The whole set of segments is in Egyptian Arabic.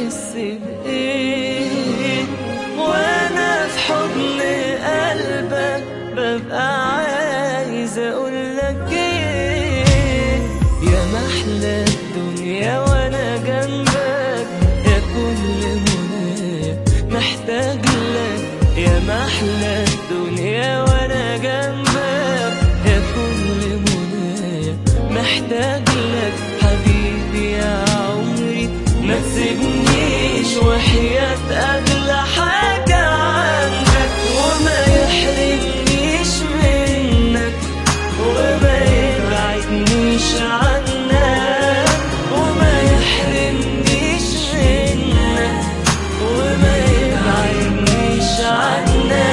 بحس بإيه وأنا في حضن قلبك ببقى عايز أقولك إيه يا محلى الدنيا وأنا جنبك يا كل منايا محتاج لك يا محلى الدنيا وأنا جنبك يا كل منايا محتاج لك حبيبي يا عمري ما تسيبنيش وحياة أغلى حاجة عندك وما يحرمنيش منك وما يبعدنيش عنك وما يحرمنيش منك وما يبعدنيش عنك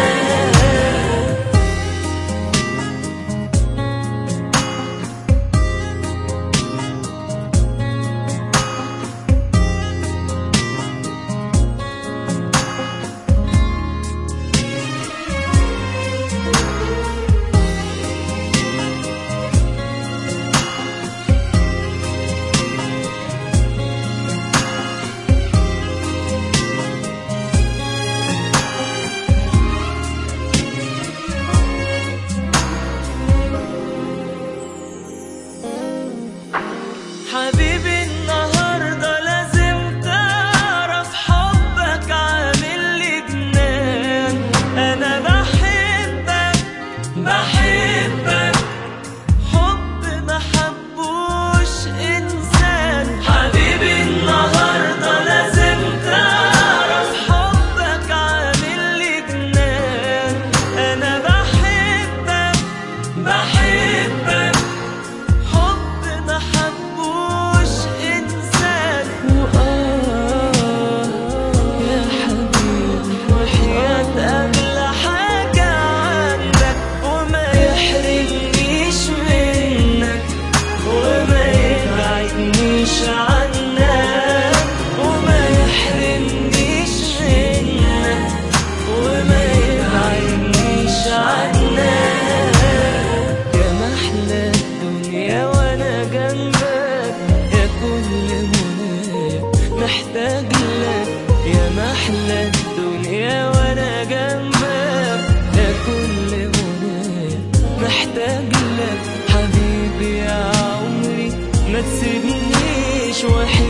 حبيبي النهاردة لازم تعرف حبك عامل لي جنان أنا بحبك بحبك حب ما حبوش إنسان حبيبي النهاردة لازم تعرف حبك عامل لي جنان أنا بحبك بحبك حب ما حبوش إنسان وآه يا حبيبي وحياة أغلى حاجة عندك وما يحرمنيش منك وما يبعدنيش عنك وما يحرمنيش منك وما يبعدنيش عنك يا محلى الدنيا وانا جنبك يا كل منايا محتاج لك يا محلى الدنيا وانا جنبك يا كل منايا محتاج لك حبيبي يا عمري ما تسيبنيش وحيد